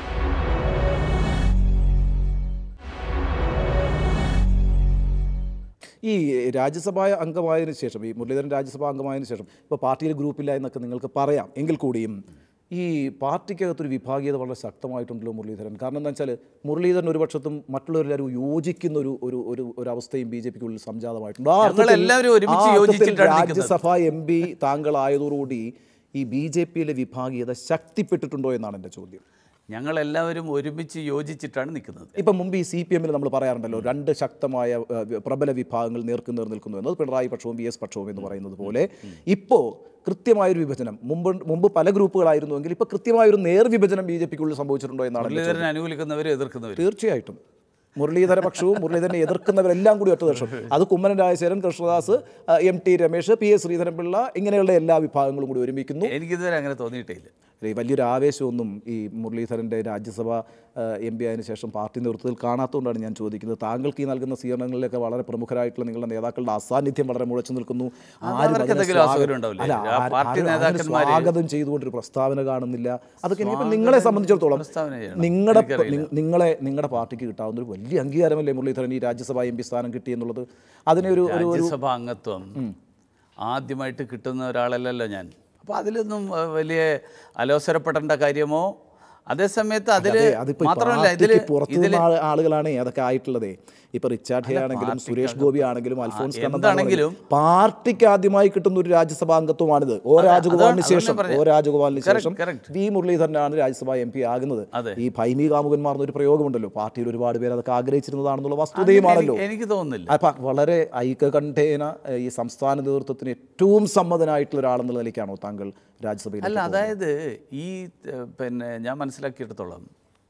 ഈ രാജ്യസഭാ അംഗമായതിനു ശേഷം ഈ മുരളീധരൻ രാജ്യസഭാ അംഗമായതിനു ശേഷം ഇപ്പോൾ പാർട്ടിയിൽ ഗ്രൂപ്പില്ല എന്നൊക്കെ നിങ്ങൾക്ക് പറയാം എങ്കിൽ കൂടിയും ഈ പാർട്ടിക്കകത്തൊരു വിഭാഗീയത വളരെ ശക്തമായിട്ടുണ്ടല്ലോ മുരളീധരൻ കാരണം എന്താ വെച്ചാൽ മുരളീധരൻ ഒരു പക്ഷത്തും മറ്റുള്ളവരെല്ലാവരും യോജിക്കുന്ന ഒരു ഒരു ഒരു ഒരു അവസ്ഥയും ബി ജെ പിക്കുള്ളിൽ സംജാതമായിട്ടുണ്ട് ആ അർത്ഥത്തിൽ- ഞങ്ങളെല്ലാവരും ഒരുമിച്ച് ആ അർത്ഥത്തിൽ യോജിച്ചിട്ടാണ് നിൽക്കുന്നത്. രാജ്യസഭാ എം പി താങ്കളായതോടുകൂടി ഈ ബി ജെ പിയിലെ വിഭാഗീയത ശക്തിപ്പെട്ടിട്ടുണ്ടോ എന്നാണ് എൻ്റെ ചോദ്യം ഞങ്ങളെല്ലാവരും ഒരുമിച്ച് യോജിച്ചിട്ടാണ് നിൽക്കുന്നത് ഇപ്പം മുമ്പ് ഈ സി പി എമ്മിൽ നമ്മൾ പറയാറുണ്ടല്ലോ രണ്ട് ശക്തമായ ഏഹ്, പ്രബല വിഭാഗങ്ങൾ നേർക്കുനേർ നിൽക്കുന്നു എന്നത് പിണറായി പക്ഷവും ബി എസ് പക്ഷവും എന്ന് പറയുന്നത് പോലെ ഇപ്പോൾ കൃത്യമായൊരു വിഭജനം മുമ്പ് മുമ്പ് പല ഗ്രൂപ്പുകളായിരുന്നുവെങ്കിൽ ഇപ്പോൾ കൃത്യമായൊരു നേർവിഭജനം ബി ജെ പിക്കുള്ളിൽ സംഭവിച്ചിട്ടുണ്ടോ എന്നാണ് എൻ്റെ ചോദ്യം. മുരളീധരനെ അനുകൂലിക്കുന്നവരും എതിർക്കുന്നവരും തീർച്ചയായിട്ടും മുരളീധര പക്ഷവും മുരളീധരനെ എതിർക്കുന്നവരെല്ലാം കൂടി ഒറ്റ പക്ഷം അത് കുമ്മനം രാജശേഖരൻ കൃഷ്ണദാസ് ആ, M T Ramesh P S Sreedharan Pillai ഇങ്ങനെയുള്ള എല്ലാ വിഭാഗങ്ങളും കൂടി ഒരുമിക്കുന്നു എനിക്കിതുവരെ അങ്ങനെ തോന്നിയിട്ടേ ഇല്ല ഈ വലിയൊരു ആവേശമൊന്നും ഈ മുരളീധരൻ്റെ രാജ്യസഭ എം പി ആയതിനു ശേഷം പാർട്ടി നേതൃത്വത്തിൽ കാണാത്തതുകൊണ്ടാണ് ഞാൻ ചോദിക്കുന്നത് താങ്കൾക്ക് ഈ നൽകുന്ന സ്വീകരണങ്ങളിലൊക്കെ വളരെ പ്രമുഖരായിട്ടുള്ള നിങ്ങളുടെ നേതാക്കളുടെ അസാന്നിധ്യം വളരെ മുഴച്ചു നിൽക്കുന്നു ആരും അവർക്ക് അതിനെ എന്തെങ്കിലും സ്വാഗതം- അസൗകര്യം ഉണ്ടാവില്ലേ? അല്ല, ആ ആരും- പാർട്ടി ആരും അതിനെ നേതാക്കന്മാര് സ്വാഗതം ചെയ്തുകൊണ്ടൊരു പ്രസ്താവന കാണുന്നില്ല അതൊക്കെ ഇനിയിപ്പോൾ നിങ്ങളെ സംബന്ധിച്ചിടത്തോളം പ്രസ്താവന ചെയ്യണം. നിങ്ങളുടെ എനിക്കറിയില്ല. നി- നിങ്ങളെ നിങ്ങളുടെ പാർട്ടിക്ക് കിട്ടാവുന്ന ഒരു വലിയ അംഗീകാരമല്ലേ മുരളീധരൻ ഈ രാജ്യസഭ എം പി സ്ഥാനം കിട്ടി എന്നുള്ളത് അതിനെ ഒരു ഒരു രാജ്യസഭാ അംഗത്വം ആദ്യമായിട്ട് കിട്ടുന്ന ഒരാളല്ലല്ലോ ഞാൻ അപ്പോൾ അതിലൊന്നും ഏഹ്, വലിയ അലോസരപ്പെടേണ്ട കാര്യമോ അതേസമയത്ത് അതിൽ അതെ, അതിപ്പോ ഈ മാത്രമല്ല ഇതിൽ പാർട്ടിക്ക് പുറത്തു നിന്ന ആള് ആളുകളാണ് അതൊക്കെ ആയിട്ടുള്ളത് ഇപ്പൊ റിച്ചാർഡ് ഹേ ആണെങ്കിലും സുരേഷ് ഗോപി ആണെങ്കിലും അൽഫോൺസ് കണ്ണന്താനം എന്താണെങ്കിലും ആണെങ്കിലും പാർട്ടിക്ക് ആദ്യമായി കിട്ടുന്ന ഒരു രാജ്യസഭാ അംഗത്വമാണിത് ഓ രാജഗോപാലിന് അതാണ് ശേഷം ഞാൻ പറഞ്ഞത്. ഓ രാജഗോപാലിന് ശേഷം correct. വി മുരളീധരനാണ് രാജ്യസഭാ എം പി ആകുന്നത് അതെ. ഈ ഭൈമി കാമുകന്മാർ എന്നൊരു പ്രയോഗമുണ്ടല്ലോ പാർട്ടിയിൽ ഒരുപാട് പേര് അതൊക്കെ ആഗ്രഹിച്ചിരുന്നതാണെന്നുള്ള വസ്തുതയുമാണല്ലോ എനിക്ക് എനിക്ക് തോന്നുന്നില്ല അപ്പൊ വളരെ ഐക്യകണ്ഠേന ഏഹ്, ഈ സംസ്ഥാന നേതൃത്വത്തിന് ഏറ്റവും സമ്മതനായിട്ടുള്ള ഒരാളെന്നുള്ള നിലയ്ക്കാണോ താങ്കൾ രാജ്യസഭയിൽ അല്ല അതായത് ഈ ഏഹ്, പിന്നെ ഞാൻ മനസ്സിലാക്കിയിടത്തോളം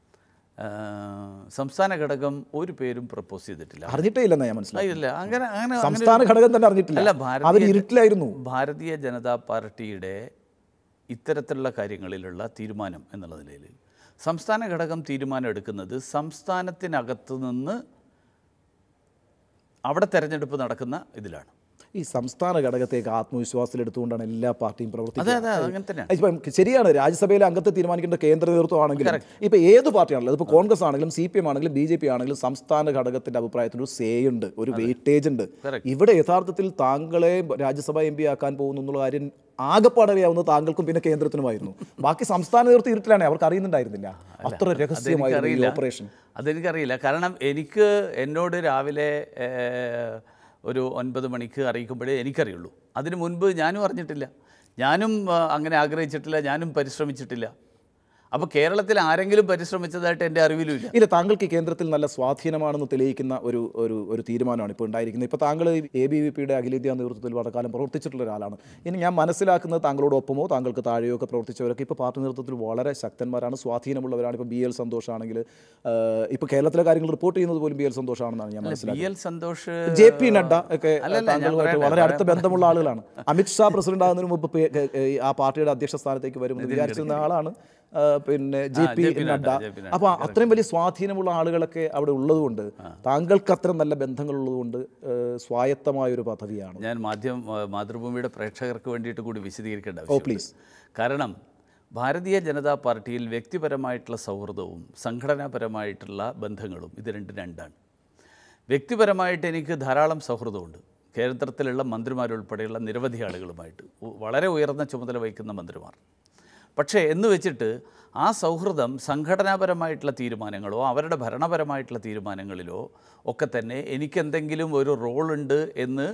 ഏഹ്, സംസ്ഥാന ഘടകം ഒരു പേരും പ്രപ്പോസ് ചെയ്തിട്ടില്ല അറിഞ്ഞിട്ടേ ഇല്ലെന്നാ ഞാൻ മനസ്സിലാക്കി ഇല്ല അങ്ങനെ അങ്ങനെ അങ്ങനെ സംസ്ഥാന ഘടകം തന്നെ അറിഞ്ഞിട്ടില്ല അല്ല അവർ ഭാരതീയ ഇരുട്ടിലായിരുന്നു ഭാരതീയ ജനതാ പാർട്ടിയുടെ ഇത്തരത്തിലുള്ള കാര്യങ്ങളിലുള്ള തീരുമാനം എന്നുള്ള നിലയിൽ സംസ്ഥാന ഘടകം തീരുമാനം എടുക്കുന്നത് സംസ്ഥാനത്തിനകത്ത് നിന്ന് അവിടെ തെരഞ്ഞെടുപ്പ് നടക്കുന്ന ഇതിലാണ് ഈ സംസ്ഥാന ഘടകത്തേക്ക് ആത്മവിശ്വാസത്തിൽ എടുത്തുകൊണ്ടാണ് എല്ലാ പാർട്ടിയും അതെ പ്രവർത്തിക്കുന്നത് അതെ അങ്ങനെ തന്നെയാണ് ഇപ്പം ശരിയാണ് രാജ്യസഭയിലെ അംഗത്തെ തീരുമാനിക്കേണ്ട കേന്ദ്ര നേതൃത്വം ആണെങ്കിലും ഇപ്പൊ ഏത് പാർട്ടിയാണെങ്കിലും അതിപ്പോൾ കോൺഗ്രസ് ആണെങ്കിലും സി പി എം ആണെങ്കിലും ബി ജെ പി ആണെങ്കിലും സംസ്ഥാന ഘടകത്തിന്റെ അഭിപ്രായത്തിൽ ഒരു സേ ഉണ്ട് ഒരു വെയിറ്റേജ് ഉണ്ട് ഇവിടെ യഥാർത്ഥത്തിൽ താങ്കളെ രാജ്യസഭ എം പി ആക്കാൻ പോകുന്നു എന്നുള്ള കാര്യം ആകെപ്പാടെ അറിയാവുന്നത് താങ്കൾക്കും പിന്നെ കേന്ദ്രത്തിനുമായിരുന്നു ബാക്കി സംസ്ഥാന നേതൃത്വം ഇരുട്ടിലാണ് അവർക്ക് അറിയുന്നുണ്ടായിരുന്നില്ല അത്ര രഹസ്യമായിരുന്നു ഈ ഓപ്പറേഷൻ അതെനിക്കറിയില്ല കാരണം എനിക്ക് എന്നോട് രാവിലെ ഏഹ്, ഒരു ഒൻപത് മണിക്ക് അറിയിക്കുമ്പോഴേ എനിക്കറിയുള്ളൂ അതിന് മുൻപ് ഞാനും അറിഞ്ഞിട്ടില്ല ഞാനും ആ, അങ്ങനെ ആഗ്രഹിച്ചിട്ടില്ല ഞാനും പരിശ്രമിച്ചിട്ടില്ല അപ്പോൾ കേരളത്തിൽ ആരെങ്കിലും പരിശ്രമിച്ചതായിട്ട് എൻ്റെ അറിവിലുമില്ല ഇല്ല താങ്കൾക്ക് ഈ കേന്ദ്രത്തിൽ നല്ല സ്വാധീനമാണെന്ന് തെളിയിക്കുന്ന ഒരു ഒരു ഒരു തീരുമാനമാണ് ഇപ്പോൾ ഉണ്ടായിരിക്കുന്നത് ഇപ്പോൾ താങ്കൾ എ ബി വി പിയുടെ അഖിലേന്ത്യാ നേതൃത്വത്തിൽ വളരെ കാലം പ്രവർത്തിച്ചിട്ടുള്ള ഒരാളാണ് ഇനി ഞാൻ മനസ്സിലാക്കുന്നത് താങ്കളോടൊപ്പമോ താങ്കൾക്ക് താഴെയോ ഒക്കെ പ്രവർത്തിച്ചവരൊക്കെ ഇപ്പോൾ പാർട്ടി നേതൃത്വത്തിൽ വളരെ ശക്തന്മാരാണ് സ്വാധീനമുള്ളവരാണ് ഇപ്പോൾ ബി എൽ സന്തോഷ് ആണെങ്കിൽ ഇപ്പോൾ കേരളത്തിലെ കാര്യങ്ങൾ റിപ്പോർട്ട് ചെയ്യുന്നത് പോലും ബി എൽ സന്തോഷാണെന്നാണ് ഞാൻ ബി മനസ്സിലാക്കുന്നത് L Santhosh J P Nadda ഒക്കെ അല്ലല്ല, ഞാൻ താങ്കളുമായിട്ട് പറയട്ടെ, വളരെ അടുത്ത ബന്ധമുള്ള ആളുകളാണ് അമിത്ഷാ പ്രസിഡന്റ് ആകുന്നതിന് മുമ്പ് പേ- ഏ- ഏ- ആ പാർട്ടിയുടെ അധ്യക്ഷ സ്ഥാനത്തേക്ക് വരുമെന്ന് വിചാരിച്ചിരുന്ന ആളാണ് ആ, പിന്നെ J P J P Nadda, Nadda J P Nadda. അപ്പോൾ അത്രയും വലിയ സ്വാധീനമുള്ള ആളുകളൊക്കെ അവിടെ ഉള്ളതുകൊണ്ട് താങ്കൾക്ക് അത്രയും നല്ല ബന്ധങ്ങളുള്ളതുകൊണ്ട് ഏഹ്, സ്വായത്തമായ ഒരു പദവിയാണ് ഞാൻ മാധ്യമ മാതൃഭൂമിയുടെ പ്രേക്ഷകർക്ക് വേണ്ടിയിട്ട് കൂടി വിശദീകരിക്കേണ്ട ഓ ആവശ്യം പ്ലീസ് കാരണം ഭാരതീയ ജനതാ പാർട്ടിയിൽ വ്യക്തിപരമായിട്ടുള്ള സൗഹൃദവും സംഘടനാപരമായിട്ടുള്ള ബന്ധങ്ങളും ഇത് രണ്ടും രണ്ടാണ് വ്യക്തിപരമായിട്ട് എനിക്ക് ധാരാളം സൗഹൃദമുണ്ട് കേന്ദ്രത്തിലുള്ള മന്ത്രിമാരുൾപ്പെടെയുള്ള നിരവധി ആളുകളുമായിട്ട് ഉ- വളരെ ഉയർന്ന ചുമതല വഹിക്കുന്ന മന്ത്രിമാർ പക്ഷേ എന്ന് വെച്ചിട്ട് ആ സൗഹൃദം സംഘടനാപരമായിട്ടുള്ള തീരുമാനങ്ങളോ അവരുടെ ഭരണപരമായിട്ടുള്ള തീരുമാനങ്ങളിലോ ഒക്കെ തന്നെ എനിക്കെന്തെങ്കിലും ഒരു റോളുണ്ട് എന്ന്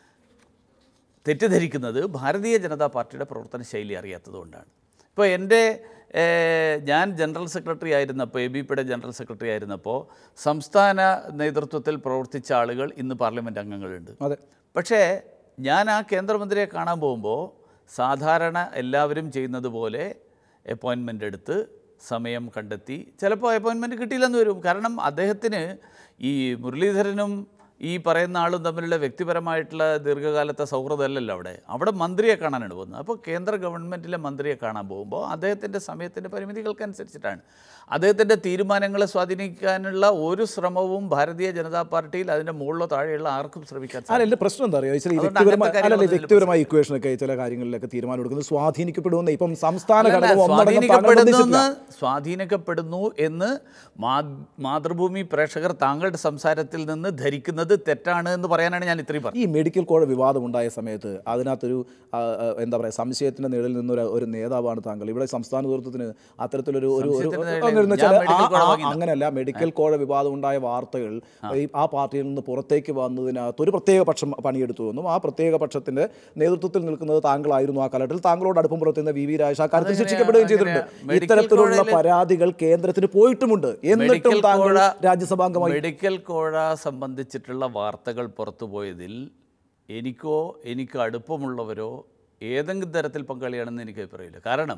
തെറ്റിദ്ധരിക്കുന്നത് ഭാരതീയ ജനതാ പാർട്ടിയുടെ പ്രവർത്തന ശൈലി അറിയാത്തതുകൊണ്ടാണ് ഇപ്പോൾ എൻ്റെ ഏഹ്, ഞാൻ ജനറൽ സെക്രട്ടറി ആയിരുന്നപ്പോൾ എ ബി പിയുടെ ജനറൽ സെക്രട്ടറി ആയിരുന്നപ്പോൾ സംസ്ഥാന നേതൃത്വത്തിൽ പ്രവർത്തിച്ച ആളുകൾ ഇന്ന് പാർലമെൻറ്റ് അംഗങ്ങളുണ്ട് അതെ പക്ഷേ ഞാൻ ആ കേന്ദ്രമന്ത്രിയെ കാണാൻ പോകുമ്പോൾ സാധാരണ എല്ലാവരും ചെയ്യുന്നത് പോലെ അപ്പോയിൻമെൻ്റ് എടുത്ത് സമയം കണ്ടെത്തി ചിലപ്പോൾ അപ്പോയിൻമെൻറ്റ് കിട്ടിയില്ലെന്ന് വരും കാരണം അദ്ദേഹത്തിന് ഈ മുരളീധരനും ഈ പറയുന്ന ആളും തമ്മിലുള്ള വ്യക്തിപരമായിട്ടുള്ള ദീർഘകാലത്തെ സൗഹൃദമല്ലല്ലോ അവിടെ അവിടെ മന്ത്രിയെ കാണാനാണ് പോകുന്നത് അപ്പോൾ കേന്ദ്ര ഗവൺമെൻറ്റിലെ മന്ത്രിയെ കാണാൻ പോകുമ്പോൾ അദ്ദേഹത്തിൻ്റെ സമയത്തിൻ്റെ പരിമിതികൾക്കനുസരിച്ചിട്ടാണ് അദ്ദേഹത്തിൻ്റെ തീരുമാനങ്ങളെ സ്വാധീനിക്കാനുള്ള ഒരു ശ്രമവും ഭാരതീയ ജനതാ പാർട്ടിയിൽ അതിൻ്റെ മുകളിലോ താഴെയുള്ള ആർക്കും ശ്രമിക്കാൻ അല്ല സാധിക്കും എൻ്റെ പ്രശ്നം എന്താ അറിയോ ഇച്ചിരി അതുകൊണ്ട് വ്യക്തിപരമായ അങ്ങനത്തെ അല്ലല്ല കാര്യങ്ങളൊന്നും വ്യക്തിപരമായ ഇക്വേഷനൊക്കെ ചില കാര്യങ്ങളിലൊക്കെ തീരുമാനം എടുക്കുന്നത് സ്വാധീനിക്കപ്പെടുമെന്ന് ഇപ്പം സംസ്ഥാന അല്ലല്ല, ഘടകം ഒന്നടങ്കം താങ്കൾ സ്വാധീനിക്കപ്പെടുന്നു നിർദ്ദേശിച്ചിട്ടില്ല. എന്ന് സ്വാധീനിക്കപ്പെടുന്നു എന്ന് മാ- മാതൃഭൂമി പ്രേക്ഷകർ താങ്കളുടെ സംസാരത്തിൽ നിന്ന് ധരിക്കുന്നത് തെറ്റാണ് എന്ന് പറയാനാണ് ഞാൻ ഇത്രയും പറഞ്ഞത് ഈ മെഡിക്കൽ കോഡ് വിവാദം ഉണ്ടായ സമയത്ത് അതിനകത്തൊരു ആ, ആ, എന്താ പറയുക സംശയത്തിന്റെ നിഴലിൽ നിന്നൊരു ഒരു നേതാവാണ് താങ്കൾ ഇവിടെ സംസ്ഥാന നേതൃത്വത്തിന് അത്തരത്തിലൊരു ഒരു ഒരു സംശയത്തിന്റെ നിഴലിൽ അങ്ങനെ എന്ന് വെച്ചാൽ ഞാൻ മെഡിക്കൽ ആ- കോഡ് ആ- വാങ്ങിയതാ. അങ്ങനെയല്ല മെഡിക്കൽ കോഡ് വിവാദം ഉണ്ടായ വാർത്തകൾ ഈ ആ പാർട്ടിയിൽ നിന്ന് പുറത്തേക്ക് വന്നതിനകത്ത് ഒരു പ്രത്യേക പക്ഷം പണിയെടുത്തു എന്നും ആ പ്രത്യേക പക്ഷത്തിന്റെ നേതൃത്വത്തിൽ നിൽക്കുന്നത് താങ്കളായിരുന്നു ആ കാലഘട്ടത്തിൽ താങ്കളോട് അടുപ്പം പുറത്തുനിന്ന വി വി രാജ ആ കാര്യത്തിൽ അതെങ്ങനെയാ- ശിക്ഷിക്കപ്പെടുകയും ചെയ്തിട്ടുണ്ട് അതെങ്ങനെയാ? മെഡിക്കൽ ഇത്തരത്തിലുള്ള കോഡില് പരാതികൾ കേന്ദ്രത്തിന് പോയിട്ടുമുണ്ട് എന്നിട്ടും മെഡിക്കൽ താങ്കൾ കോഴ- രാജ്യസഭാംഗമായി മെഡിക്കൽ കോഴ സംബന്ധിച്ചിട്ടുള്ള വാർത്തകൾ പുറത്തുപോയതിൽ എനിക്കോ എനിക്ക് അടുപ്പമുള്ളവരോ ഏതെങ്കിലും തരത്തിൽ പങ്കാളിയാണെന്ന് എനിക്ക് അഭിപ്രായമില്ല കാരണം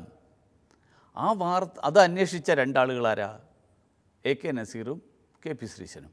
ആ വാർത്ത അത് അന്വേഷിച്ച രണ്ടാളുകളാരാ എ കെ നസീറും കെ പി ശ്രീശനും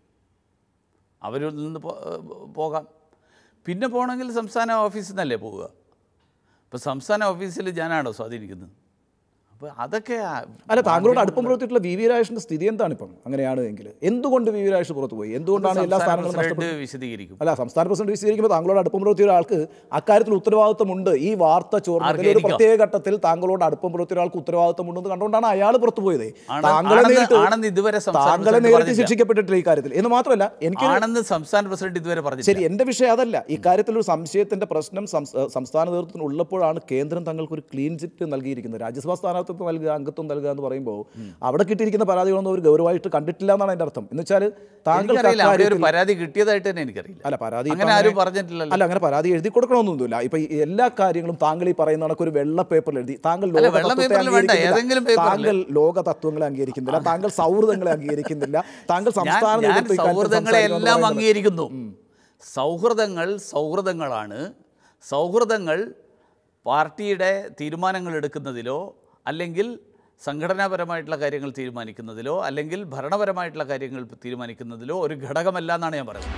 അവരിൽ നിന്ന് പോ- പോകാം പിന്നെ പോകണമെങ്കിൽ സംസ്ഥാന ഓഫീസിൽ നിന്നല്ലേ പോവുക ഇപ്പോൾ സംസ്ഥാന ഓഫീസിൽ ഞാനാണോ സ്വാധീനിക്കുന്നത് അപ്പോൾ അതൊക്കെ ആ- അല്ല താങ്കളോട് അടുപ്പം പ്രവർത്തിയിട്ടുള്ള വി വി രാജേഷിന്റെ സ്ഥിതി എന്താണ് ഇപ്പം അങ്ങനെയാണ് എങ്കിൽ എന്തുകൊണ്ട് വി വി രാജേഷ് പുറത്തു പോയി എന്തുകൊണ്ടാണ് എല്ലാ സംസ്ഥാന സ്ഥാനങ്ങളും പ്രസിഡന്റ് നഷ്ടപ്പെട്ടത് വിശദീകരിക്കും അല്ല സംസ്ഥാന പ്രസിഡന്റ് വിശദീകരിക്കുമ്പോൾ താങ്കളോട് അടുപ്പം പ്രവർത്തിയ ഒരാൾക്ക് അക്കാര്യത്തിൽ ഉത്തരവാദിത്വമുണ്ട് ഈ വാർത്ത ചോർന്നതിൽ ഒരു എനിക്കോ? പ്രത്യേക ഘട്ടത്തിൽ താങ്കളോട് അടുപ്പം പ്രവർത്തിയ ഒരാൾക്ക് ഉത്തരവാദിത്വമുണ്ടെന്ന് കണ്ടുകൊണ്ടാണ് അയാൾ പുറത്തു പോയത് ആണ്- താങ്കളെ ആണെന്ന് നേരിട്ട് ആണെന്ന് ഇതുവരെ സംസ്ഥാന താങ്കളെ പ്രസിഡന്റ് നേരിട്ട് പറഞ്ഞില്ല. ശിക്ഷിക്കപ്പെട്ടിട്ടില്ല ഈ കാര്യത്തിൽ എന്ന് മാത്രമല്ല എനിക്ക് ആണെന്ന് സംസ്ഥാന പ്രസിഡന്റ് ഇതുവരെ പറഞ്ഞു ശരി എന്റെ വിഷയം അതല്ല ഇക്കാര്യത്തിൽ ഒരു സംശയത്തിന്റെ പ്രശ്നം സംസ്- സംസ്ഥാന നേതൃത്വത്തിന് ഉള്ളപ്പോഴാണ് കേന്ദ്രം തങ്ങൾക്ക് ഒരു ക്ലീൻ ചിറ്റ് നൽകിയിരിക്കുന്നത് രാജ്യസഭാ സ്ഥാനാർത്ഥിത്വം നൽകുക അംഗത്വം നൽകുക എന്ന് പറയുമ്പോൾ അവിടെ കിട്ടിയിരിക്കുന്ന പരാതികളൊന്നും അവർ ഗൗരവമായിട്ട് കണ്ടിട്ടില്ല എന്നാണ് എൻ്റെ അർത്ഥം എന്ന് വെച്ചാൽ താങ്കൾക്ക് എനിക്കറിയില്ല അവിടെ ഒരു അക്കാര്യത്തിൽ- പരാതി കിട്ടിയതായിട്ട് തന്നെ എനിക്കറിയില്ല അല്ല പരാതി ഇപ്പം അങ്ങനെ ആരും പറഞ്ഞിട്ടില്ലല്ലോ അല്ല അങ്ങനെ പരാതി എഴുതി കൊടുക്കണമെന്നൊന്നുമില്ല ഇപ്പൊ ഈ എല്ലാ കാര്യങ്ങളും താങ്കൾ ഈ പറയുന്ന കണക്ക് ഒരു വെള്ള പേപ്പറിൽ എഴുതി താങ്കൾ അല്ല, ലോക വെള്ള തത്വത്തെ പേപ്പറിൽ വേണ്ട, അംഗീകരിക്കുന്നില്ല. ഏതെങ്കിലും പേപ്പറിൽ. താങ്കൾ ലോക തത്വങ്ങളെ അംഗീകരിക്കുന്നില്ല താങ്കൾ സൗഹൃദങ്ങളെ അംഗീകരിക്കുന്നില്ല താങ്കൾ ഞാൻ സംസ്ഥാന ഞാൻ നേതൃത്വം ഇക്കാര്യത്തിൽ സൗഹൃദങ്ങളെ സംസാരിക്കുന്നു എന്ന് എല്ലാം പറയുന്നത്. അംഗീകരിക്കുന്നു സൗഹൃദങ്ങൾ സൗഹൃദങ്ങളാണ് സൗഹൃദങ്ങൾ പാർട്ടിയുടെ തീരുമാനങ്ങൾ എടുക്കുന്നതിലോ അല്ലെങ്കിൽ സംഘടനാപരമായിട്ടുള്ള കാര്യങ്ങൾ തീരുമാനിക്കുന്നതിലോ അല്ലെങ്കിൽ ഭരണപരമായിട്ടുള്ള കാര്യങ്ങൾ തീരുമാനിക്കുന്നതിലോ ഒരു ഘടകമല്ല എന്നാണ് ഞാൻ പറയുന്നത്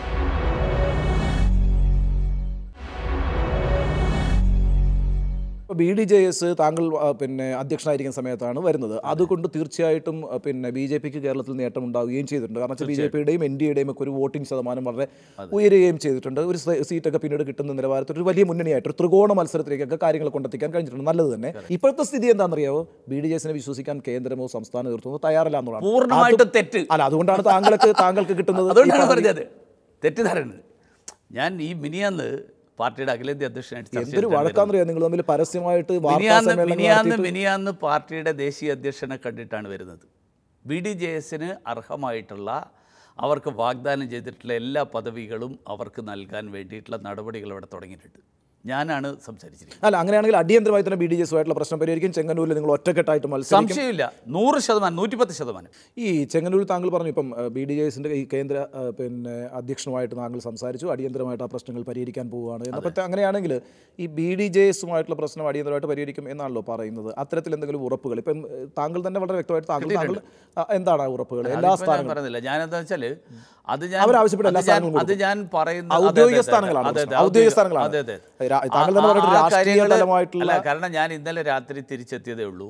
ഇപ്പോൾ ബി ഡി ജെ എസ് താങ്കൾ ആ, പിന്നെ അധ്യക്ഷനായിരിക്കുന്ന സമയത്താണ് വരുന്നത് അതുകൊണ്ട് തീർച്ചയായിട്ടും ആ, പിന്നെ ബി ജെ പിക്ക് കേരളത്തിൽ നേട്ടം ഉണ്ടാവുകയും ചെയ്തിട്ടുണ്ട് കാരണം വെച്ചാൽ ബി ജെ പിയുടെയും എൻ ഡി എയുടെയും ഒക്കെ ഒരു വോട്ടിംഗ് ശതമാനം വളരെ ഉയരുകയും ചെയ്തിട്ടുണ്ട് ഒരു സ- സീറ്റൊക്കെ പിന്നീട് കിട്ടുന്ന നിലവാരത്തിൽ ഒരു വലിയ മുന്നണിയായിട്ട് ഒരു ത്രികോണ മത്സരത്തിലേക്കൊക്കെ കാര്യങ്ങൾ കൊണ്ടെത്തിക്കാൻ കഴിഞ്ഞിട്ടുണ്ട് നല്ലത് തന്നെ ഇപ്പോഴത്തെ സ്ഥിതി എന്താണെന്നറിയാമോ ബി ഡി ജെ എസിനെ വിശ്വസിക്കാൻ കേന്ദ്രമോ സംസ്ഥാന നേതൃത്വമോ തയ്യാറല്ല എന്നുള്ളതാണ് പൂർണ്ണമായിട്ടും തെറ്റ് അല്ല അതുകൊണ്ടാണ് താങ്കൾക്ക് താങ്കൾക്ക് കിട്ടുന്നത് ഈ അതുകൊണ്ടാണ് പദവി. പറഞ്ഞത് തെറ്റിദ്ധാരണ ഞാൻ ഈ മിനിയാന്ന് പാർട്ടിയുടെ അഖിലേന്ത്യാ അധ്യക്ഷനായിട്ട് ചർച്ച എന്തൊരു ചെയ്തിട്ടുണ്ടായിരുന്നു. വഴക്കാന്നറിയാം നിങ്ങൾ തമ്മിൽ പരസ്യമായിട്ട് വാർത്താ മിനിയാന്ന് സമ്മേളനങ്ങൾ മിനിയാന്ന് നടത്തിയിട്ട് മിനിയാന്ന് പാർട്ടിയുടെ ദേശീയ അധ്യക്ഷനെ കണ്ടിട്ടാണ് വരുന്നത് ബി ഡി ജെ എസിന് അർഹമായിട്ടുള്ള അവർക്ക് വാഗ്ദാനം ചെയ്തിട്ടുള്ള എല്ലാ പദവികളും അവർക്ക് നൽകാൻ വേണ്ടിയിട്ടുള്ള നടപടികൾ ഇവിടെ തുടങ്ങിയിട്ടുണ്ട് ഞാനാണ് സംസാരിച്ചിരിക്കുന്നത് അല്ല അങ്ങനെയാണെങ്കിൽ അടിയന്തരമായി തന്നെ ബി ഡി എസുമായിട്ടുള്ള പ്രശ്നം പരിഹരിക്കും ചെങ്ങന്നൂരിൽ നിങ്ങൾ ഒറ്റക്കെട്ടായിട്ട് മത്സരിക്കും സംശയമില്ല നൂറ് ശതമാനം നൂറ്റിപ്പത്ത് ശതമാനം ഈ ചെങ്ങന്നൂരിൽ താങ്കൾ പറഞ്ഞു ഇപ്പം ബി ഡി ജെ എസിൻ്റെ ഈ കേന്ദ്ര ആ, പിന്നെ അധ്യക്ഷനുമായിട്ട് താങ്കൾ സംസാരിച്ചു അടിയന്തരമായിട്ട് ആ പ്രശ്നങ്ങൾ പരിഹരിക്കാൻ പോവുകയാണ് എന്നപ്പോൾ അങ്ങനെയാണെങ്കിൽ ഈ ബി ഡി ജെ എസുമായിട്ടുള്ള പ്രശ്നം അടിയന്തരമായിട്ട് പരിഹരിക്കും എന്നാണല്ലോ പറയുന്നത് അത്തരത്തിൽ എന്തെങ്കിലും ഉറപ്പുകൾ ഇപ്പം ഏ, താങ്കൾ തന്നെ വളരെ വ്യക്തമായിട്ട് താങ്കൾ താങ്കൾ ആ, എന്താണ് ആ ഉറപ്പുകൾ എല്ലാ അതിപ്പോ ഞാൻ സ്ഥാനങ്ങളും പറയുന്നില്ല ഞാനെന്താ വെച്ചാൽ അത് ഞാൻ അവരാവശ്യപ്പെട്ട എല്ലാ അത് ഞാൻ- സ്ഥാനങ്ങളും അത് ഞാൻ പറയുന്ന അതെ, അതെ, ഔദ്യോഗിക അതെ, സ്ഥാനങ്ങളാണ് അതെ, അതെ, പ്രശ്നം. ഔദ്യോഗിക സ്ഥാനങ്ങളാണ് അതെ അതെ രാ- താങ്കൾ തന്നെ ആ- പറഞ്ഞിട്ട് ആ രാഷ്ട്രീയ കാര്യങ്ങള് തലമായിട്ടുള്ള അല്ല കാരണം ഞാൻ ഇന്നലെ രാത്രി തിരിച്ചെത്തിയതേ ഉള്ളൂ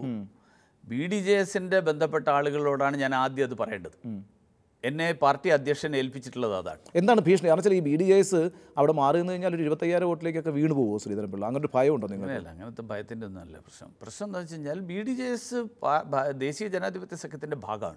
ബി ഡി ജെ എസിന്റെ ബന്ധപ്പെട്ട ആളുകളോടാണ് ഞാൻ ആദ്യം അത് പറയേണ്ടത് എന്നെ പാർട്ടി അധ്യക്ഷൻ ഏൽപ്പിച്ചിട്ടുള്ളത് അതാണ് എന്താണ് ഭീഷണി കാരണം വെച്ചാൽ ഈ ബി ഡി ജെ എസ് അവിടെ മാറി നിന്ന് കഴിഞ്ഞാൽ ഒരു ഇരുപത്തയ്യായിരം വോട്ടിലേക്കൊക്കെ വീണ് പോകുമോ ശ്രീധരൻ പിള്ള അങ്ങനെ ഒരു ഭയമുണ്ടോ നിങ്ങൾ അങ്ങനെയല്ല അങ്ങനത്തെ ഭയത്തിൻ്റെ ഒന്നും അല്ല പ്രശ്നം പ്രശ്നം എന്താ വെച്ച് കഴിഞ്ഞാൽ ബി ഡി ജെ എസ് ദേശീയ ജനാധിപത്യ സഖ്യത്തിൻ്റെ ഭാഗമാണ്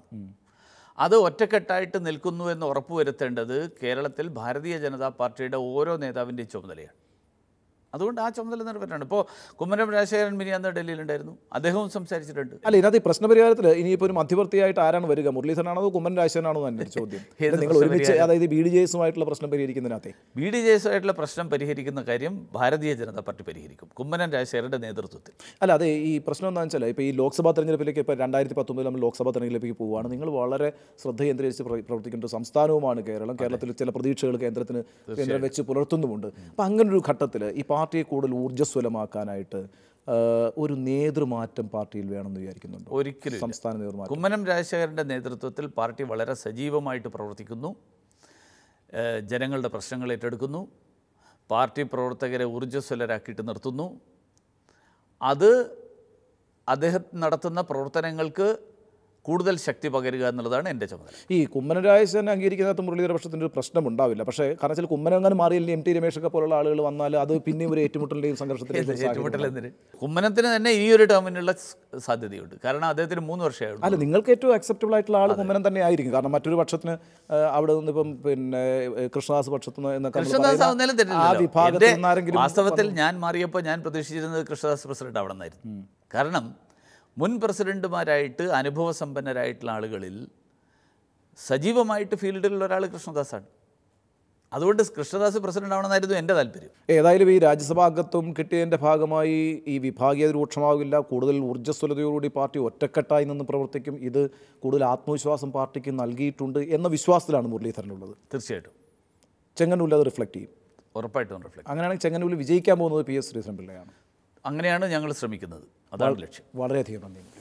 അത് ഒറ്റക്കെട്ടായിട്ട് നിൽക്കുന്നു എന്ന് ഉറപ്പുവരുത്തേണ്ടത് കേരളത്തിൽ ഭാരതീയ ജനതാ പാർട്ടിയുടെ ഓരോ നേതാവിൻ്റെയും ചുമതലയാണ് അതുകൊണ്ട് ആ ചുമതല നിറവേറ്റാണ് ഇപ്പോൾ കുമ്മനം രാജശേഖരൻ മിനിയാന്ന് ഡൽഹിയിലുണ്ടായിരുന്നു അദ്ദേഹവും സംസാരിച്ചിട്ടുണ്ട് അല്ല ഇതിനകത്ത് ഈ പ്രശ്നപരിഹാരത്തിൽ ഇനിയിപ്പോൾ ഒരു മധ്യവർത്തിയായിട്ട് ആരാണ് വരിക മുരളീധരനാണോ അതോ കുമ്മൻ രാജശേഖരനാണോ എന്ന് എൻ്റെ ചോദ്യം ഏത് നിങ്ങൾ ഒരുമിച്ച് അതായത് ബി ഡി ജെ എസുമായിട്ടുള്ള പ്രശ്നം പരിഹരിക്കുന്നതിനകത്തെ ബി ഡി ജെ എസുമായിട്ടുള്ള പ്രശ്നം പരിഹരിക്കുന്ന കാര്യം ഭാരതീയ ജനതാ പാർട്ടി പരിഹരിക്കും കുമ്മനം രാജശേഖരൻ്റെ നേതൃത്വത്തിൽ അല്ല അതെ ഈ പ്രശ്നം എന്താണെന്ന് വെച്ചാൽ ഇപ്പോൾ ഈ ലോക്സഭാ തെരഞ്ഞെടുപ്പിലേക്ക് ഇപ്പോൾ രണ്ടായിരത്തി പത്തൊമ്പതിൽ നമ്മൾ ലോക്സഭാ തെരഞ്ഞെടുപ്പിലേക്ക് പോവുകയാണ് നിങ്ങൾ വളരെ ശ്രദ്ധ കേന്ദ്രീകരിച്ച് പ്ര- പ്രവർത്തിക്കേണ്ട ഒരു സംസ്ഥാനവുമാണ് കേരളം കേരളത്തിൽ ചില പ്രതീക്ഷകൾ കേന്ദ്രത്തിന് കേന്ദ്രം വെച്ച് പുലർത്തുന്നുമുണ്ട് അപ്പം അങ്ങനെ ഒരു ഘട്ടത്തിൽ ഈ പാർട്ടി പാർട്ടിയെ കൂടുതൽ ഊർജ്ജസ്വലമാക്കാനായിട്ട് ആ, ഒരു നേതൃമാറ്റം പാർട്ടിയിൽ വേണമെന്ന് വിചാരിക്കുന്നുണ്ടോ ഒരിക്കലും ഇല്ല. സംസ്ഥാന നേതൃമാറ്റം കുമ്മനം രാജശേഖരൻ്റെ നേതൃത്വത്തിൽ പാർട്ടി വളരെ സജീവമായിട്ട് പ്രവർത്തിക്കുന്നു ഏഹ് ജനങ്ങളുടെ പ്രശ്നങ്ങൾ ഏറ്റെടുക്കുന്നു പാർട്ടി പ്രവർത്തകരെ ഊർജ്ജസ്വലരാക്കിയിട്ട് നിർത്തുന്നു അത് അദ്ദേഹം നടത്തുന്ന പ്രവർത്തനങ്ങൾക്ക് കൂടുതൽ ശക്തി പകരുക എന്നുള്ളതാണ് എൻ്റെ ചുമതല ഈ കുമ്മനം രാജേശനെ അംഗീകരിക്കുന്നതിനകത്ത് മുരളീധര പക്ഷത്തിൻ്റെ ഒരു പ്രശ്നം ഉണ്ടാവില്ല പക്ഷേ കാരണം വെച്ചാൽ കുമ്മനം അങ്ങനെ മാറിയില്ലെങ്കിൽ എം ടി രമേശൊക്കെ പോലുള്ള ആളുകൾ വന്നാൽ അത് പിന്നെയും ഒരു ഏറ്റുമുട്ടലിൻ്റെയും സംഘർഷത്തിൻ്റെയും ഒരു സാഹചര്യം ഏറ്റുമുട്ടൽ എന്തിന് കുമ്മനത്തിന് തന്നെ ഈ ഒരു ടേമിനുള്ള സ് സാധ്യതയുണ്ട് കാരണം അദ്ദേഹത്തിന് മൂന്ന് വർഷമായുള്ളൂ അല്ല നിങ്ങൾക്ക് ഏറ്റവും അക്സെപ്റ്റബിൾ ആയിട്ടുള്ള ആൾ കുമ്മനം തന്നെ ആയിരിക്കും കാരണം മറ്റൊരു പക്ഷത്തിന് ആ, അവിടെ നിന്ന് ഇപ്പം പിന്നെ ഏ, കൃഷ്ണദാസ് പക്ഷത്ത് നിന്ന് എന്നൊക്കെ നമ്മൾ കൃഷ്ണദാസ് പറയുന്ന ആവുന്നതിലും ആ തെറ്റില്ലല്ലോ വിഭാഗത്തിൽ എൻ്റെ നിന്നാരെങ്കിലും വാസ്തവത്തിൽ ഞാൻ മാറിയപ്പോൾ ഞാൻ പ്രതീക്ഷിച്ചിരുന്നത് കൃഷ്ണദാസ് പ്രസിഡന്റ് ആവണമെന്നായിരുന്നു കാരണം മുൻ പ്രസിഡന്റുമാരായിട്ട് അനുഭവസമ്പന്നരായിട്ടുള്ള ആളുകളിൽ സജീവമായിട്ട് ഫീൽഡിലുള്ള ഒരാൾ കൃഷ്ണദാസാണ് അതുകൊണ്ട് കൃഷ്ണദാസ് പ്രസിഡന്റ് ആവണമെന്നായിരുന്നു എൻ്റെ താല്പര്യം ഏതായാലും ഈ രാജ്യസഭാ അംഗത്വം കിട്ടിയതിൻ്റെ ഭാഗമായി ഈ വിഭാഗീയത രൂക്ഷമാകില്ല കൂടുതൽ ഊർജ്ജസ്വലതയോടുകൂടി പാർട്ടി ഒറ്റക്കെട്ടായി നിന്ന് പ്രവർത്തിക്കും ഇത് കൂടുതൽ ആത്മവിശ്വാസം പാർട്ടിക്ക് നൽകിയിട്ടുണ്ട് എന്ന വിശ്വാസത്തിലാണ് മുരളീധരനുള്ളത് തീർച്ചയായിട്ടും ചെങ്ങന്നൂരിൽ അത് റിഫ്ലക്റ്റ് ചെയ്യും ഉറപ്പായിട്ടും റിഫ്ലക്ട് അങ്ങനെയാണെങ്കിൽ ചെങ്ങന്നൂരിൽ വിജയിക്കാൻ പോകുന്നത് പി എസ് ശ്രീധരൻപിള്ളയാണ് അങ്ങനെയാണ് ഞങ്ങൾ ശ്രമിക്കുന്നത് അതാണ് ലക്ഷ്യം വളരെയധികം നന്ദി